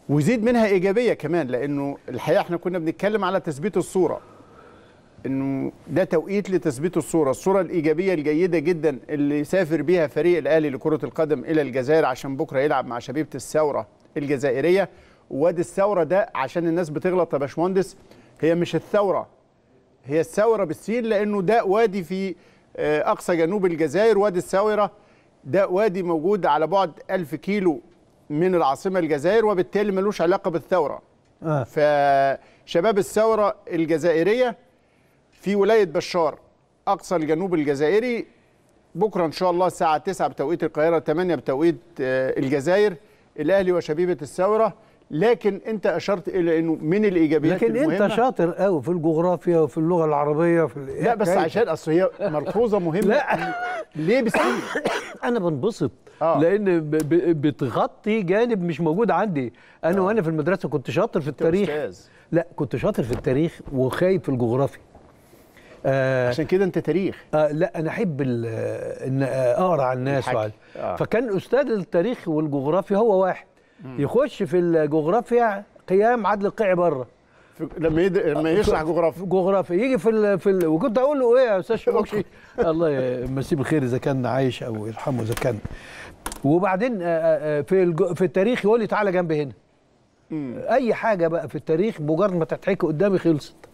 ويزيد منها ايجابيه كمان لانه الحقيقه احنا كنا بنتكلم على تثبيت الصوره انه ده توقيت لتثبيت الصوره الصوره الايجابيه الجيده جدا اللي سافر بيها فريق الاهلي لكره القدم الى الجزائر عشان بكره يلعب مع شبيبه الثوره الجزائريه وادي الثوره ده عشان الناس بتغلط يا باشمهندس هي مش الثوره هي الثوره بالسين لانه ده وادي في آه، اقصى جنوب الجزائر وادي الثوره ده وادي موجود على بعد ألف كيلو من العاصمه الجزائر وبالتالي ملوش علاقه بالثوره آه. فشباب الثوره الجزائريه في ولايه بشار اقصى الجنوب الجزائري بكره ان شاء الله الساعه 9 بتوقيت القاهره 8 بتوقيت آه، الجزائر الاهلي وشبيبه الثوره لكن انت اشرت الى انه من الايجابيات لكن انت المهمة شاطر قوي في الجغرافيا وفي اللغه العربيه في ال- لا بس حكاية. عشان اصل هي ملحوظه مهمه لا. ليه بالسين انا بنبسط آه. لان ب- ب- بتغطي جانب مش موجود عندي انا وانا في المدرسه كنت شاطر في التاريخ أستاذ. لا كنت شاطر في التاريخ وخايب في الجغرافيا آه عشان كده انت تاريخ آه لا انا احب ال- ان اقرا عن الناس الحكي. وعن آه. فكان استاذ التاريخ والجغرافيا هو واحد يخش في الجغرافيا قيام عدل القيعي بره في- لما يد... لما يشرح جغرافيا جغرافيا يجي في ال... في ال... وكنت اقول له ايه يا استاذ شوقي الله يمسيه بالخير اذا كان عايش او يرحمه اذا كان وبعدين آه، آه، في الج... في التاريخ يقول لي تعالى جنبي هنا اي حاجه بقى في التاريخ مجرد ما تتحكي قدامي خلصت